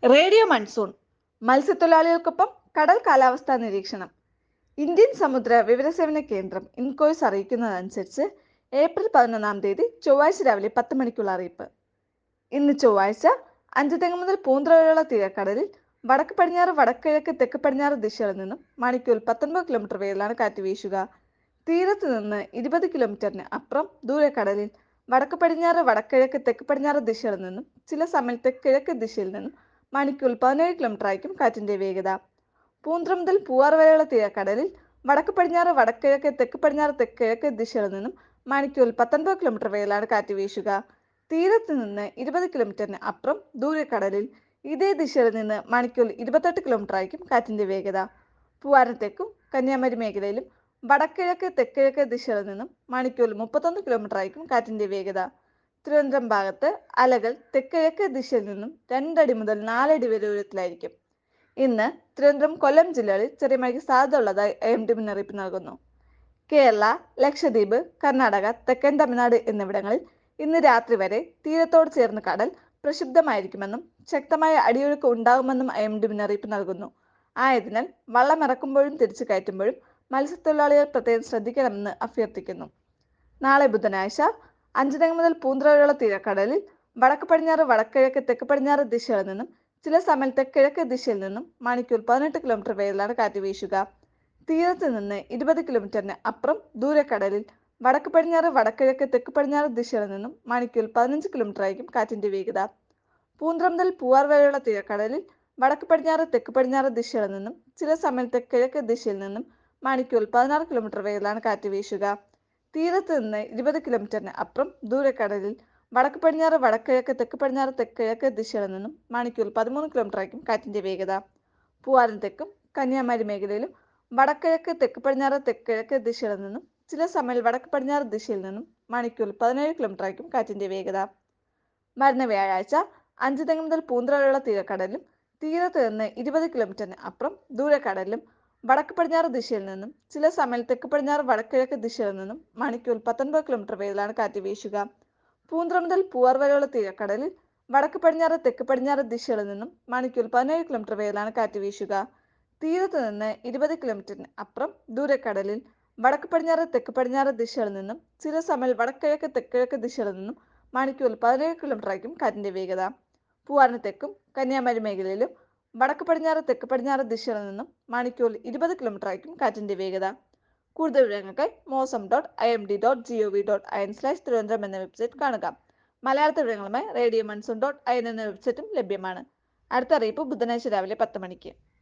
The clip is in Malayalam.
റേഡിയോ മൺസൂൺ മത്സ്യത്തൊഴിലാളികൾക്കൊപ്പം കടൽ കാലാവസ്ഥാ നിരീക്ഷണം ഇന്ത്യൻ സമുദ്ര വിവരസേവന കേന്ദ്രം ഇൻകോയ്സ് അറിയിക്കുന്നതനുസരിച്ച് ഏപ്രിൽ പതിനൊന്നാം തീയതി ചൊവ്വാഴ്ച രാവിലെ പത്ത് മണിക്കുള്ള അറിയിപ്പ് ഇന്ന് ചൊവ്വാഴ്ച അഞ്ചുതെങ്ങ് മുതൽ പൂന്തറ വരെയുള്ള തീരക്കടലിൽ വടക്ക് പടിഞ്ഞാറ് വടക്കിഴക്ക് തെക്ക് പടിഞ്ഞാറ് ദിശകളിൽ നിന്നും മണിക്കൂർ പത്തൊൻപത് കിലോമീറ്റർ വേഗത്തിലാണ് കാറ്റ് വീശുക തീരത്ത് നിന്ന് ഇരുപത് കിലോമീറ്ററിന് അപ്പുറം ദൂരക്കടലിൽ വടക്ക് പടിഞ്ഞാറ് വടക്കിഴക്ക് തെക്ക് പടിഞ്ഞാറ് ദിശകളിൽ നിന്നും ചില സമയത്ത് കിഴക്ക് ദിശയിൽ നിന്നും മണിക്കൂർ പതിനേഴ് കിലോമീറ്റർ ആയിരിക്കും കാറ്റിന്റെ വേഗത പൂന്ത്ര മുതൽ പൂവാർ വരെയുള്ള തീരക്കടലിൽ വടക്ക് പടിഞ്ഞാറ് വടക്കിഴക്ക് തെക്ക് പടിഞ്ഞാറ് തെക്ക് കിഴക്ക് ദിശകളിൽ നിന്നും മണിക്കൂർ പത്തൊൻപത് കിലോമീറ്റർ വേഗത്തിലാണ് കാറ്റ് വീശുക തീരത്ത് നിന്ന് ഇരുപത് കിലോമീറ്ററിന് അപ്പുറം ദൂരക്കടലിൽ ഇതേ ദിശയിൽ നിന്ന് മണിക്കൂർ ഇരുപത്തെട്ട് കിലോമീറ്റർ ആയിരിക്കും കാറ്റിന്റെ വേഗത പൂവാരത്തേക്കും കന്യാകുമാരി മേഖലയിലും വടക്കിഴക്ക് തെക്കിഴക്ക് ദിശകളിൽ നിന്നും മണിക്കൂർ മുപ്പത്തൊന്ന് കിലോമീറ്റർ ആയിരിക്കും കാറ്റിന്റെ വേഗത തിരുവനന്തപുരം ഭാഗത്ത് അലകൾ തെക്കിഴക്ക് ദിശയിൽ നിന്നും രണ്ടടി മുതൽ നാലടി വരെ ഉയരത്തിലായിരിക്കും ഇന്ന് തിരുവനന്തപുരം കൊല്ലം ജില്ലകളിൽ ചെറിയ മഴയ്ക്ക് സാധ്യത ഉള്ളതായി എം ഡി മുന്നറിയിപ്പ് നൽകുന്നു കേരള ലക്ഷദ്വീപ് കർണാടക തെക്കൻ തമിഴ്നാട് എന്നിവിടങ്ങളിൽ ഇന്ന് രാത്രി വരെ തീരത്തോട് ചേർന്ന് കടൽ പ്രക്ഷുബ്ധമായിരിക്കുമെന്നും ശക്തമായ അടിയൊഴുക്ക് ഉണ്ടാകുമെന്നും എം ഡി മുന്നറിയിപ്പ് നൽകുന്നു ആയതിനാൽ വള്ളം ഇറക്കുമ്പോഴും തിരിച്ചു കയറ്റുമ്പോഴും മത്സ്യത്തൊഴിലാളികൾ പ്രത്യേകം ശ്രദ്ധിക്കണമെന്ന് അഭ്യർത്ഥിക്കുന്നു നാളെ ബുധനാഴ്ച അഞ്ചുതെങ്ങ് മുതൽ പൂന്തറ വരെയുള്ള തീരക്കടലിൽ വടക്ക് പടിഞ്ഞാറ് വടക്കിഴക്ക് തെക്ക് പടിഞ്ഞാറ് ദിശകളിൽ നിന്നും ചില സമയത്ത് കിഴക്ക് ദിശയിൽ നിന്നും മണിക്കൂർ പതിനെട്ട് കിലോമീറ്റർ വേഗത്തിലാണ് കാറ്റ് വീശുക തീരത്ത് നിന്ന് ഇരുപത് കിലോമീറ്ററിന് അപ്പുറം ദൂരക്കടലിൽ വടക്ക് പടിഞ്ഞാറ് വടക്കിഴക്ക് തെക്ക് പടിഞ്ഞാറ് ദിശകളിൽ നിന്നും മണിക്കൂർ പതിനഞ്ച് കിലോമീറ്റർ ആയിരിക്കും കാറ്റിന്റെ വേഗത പൂന്തറ മുതൽ പൂവാർ വരെയുള്ള തീരക്കടലിൽ വടക്ക് പടിഞ്ഞാറ് തെക്ക് പടിഞ്ഞാറ് ദിശകളിൽ നിന്നും ചില സമയത്ത് കിഴക്ക് ദിശയിൽ നിന്നും മണിക്കൂർ പതിനാറ് കിലോമീറ്റർ വേഗത്തിലാണ് കാറ്റ് വീശുക തീരത്ത് നിന്ന് ഇരുപത് കിലോമീറ്ററിന് അപ്പുറം ദൂരക്കടലിൽ വടക്ക് പടിഞ്ഞാറ് വടക്കിഴക്ക് തെക്ക് പടിഞ്ഞാറ് തെക്ക് കിഴക്ക് ദിശകളിൽ നിന്നും മണിക്കൂർ പതിമൂന്ന് കിലോമീറ്റർ ആയിരിക്കും കാറ്റിന്റെ വേഗത പൂവാരൻ തെക്കും കന്യാകുമാരി മേഖലയിലും വടക്കിഴക്ക് തെക്ക് പടിഞ്ഞാറ് തെക്ക് കിഴക്ക് ദിശകളിൽ നിന്നും ചില സമയം വടക്ക് പടിഞ്ഞാറ് ദിശയിൽ നിന്നും മണിക്കൂർ പതിനേഴ് കിലോമീറ്റർ ആയിരിക്കും കാറ്റിന്റെ വേഗത വരുന്ന വ്യാഴാഴ്ച അഞ്ച് തെങ്ങ് മുതൽ പൂന്തറ വരെയുള്ള തീരക്കടലിലും തീരത്ത് നിന്ന് ഇരുപത് കിലോമീറ്ററിന് അപ്പുറം ദൂരക്കടലിലും വടക്ക് പടിഞ്ഞാറ് ദിശയിൽ നിന്നും ചില സമയം തെക്ക് പടിഞ്ഞാറ് വടക്കിഴക്ക് ദിശയിൽ നിന്നും മണിക്കൂർ പത്തൊൻപത് കിലോമീറ്റർ വേഗത്തിലാണ് കാറ്റ് വീശുക പൂന്തറ മുതൽ പൂവാർ വരെയുള്ള തീരക്കടലിൽ വടക്ക് പടിഞ്ഞാറ് തെക്ക് പടിഞ്ഞാറ് ദിശകളിൽ നിന്നും മണിക്കൂർ പതിനേഴ് കിലോമീറ്റർ വേഗത്തിലാണ് കാറ്റ് വീശുക തീരത്ത് നിന്ന് ഇരുപത് കിലോമീറ്ററിന് അപ്പുറം ദൂരക്കടലിൽ വടക്ക് പടിഞ്ഞാറ് തെക്ക് പടിഞ്ഞാറ് ദിശകളിൽ നിന്നും ചില സമയം വടക്കിഴക്ക് തെക്കിഴക്ക് ദിശകളിൽ നിന്നും മണിക്കൂർ പതിനേഴ് കിലോമീറ്റർ ആയിരിക്കും കാറ്റിന്റെ വേഗത പൂവാറിന് തെക്കും കന്യാകുമാരി മേഖലയിലും വടക്ക് പടിഞ്ഞാറ് തെക്ക് പടിഞ്ഞാറ് ദിശകളിൽ നിന്നും മണിക്കൂർ ഇരുപത് കിലോമീറ്റർ ആയിരിക്കും കാറ്റിന്റെ വേഗത കൂടുതൽ വിവരങ്ങൾക്ക് Mausam dot I M D dot G O V dot I N slash Thiruvananthapuram എന്ന വെബ്സൈറ്റ് കാണുക മലയാളത്തിൽ വിവരങ്ങളുമായി radio monsoon dot I N എന്ന വെബ്സൈറ്റും ലഭ്യമാണ് അടുത്ത അറിയിപ്പ് ബുധനാഴ്ച രാവിലെ പത്ത് മണിക്ക്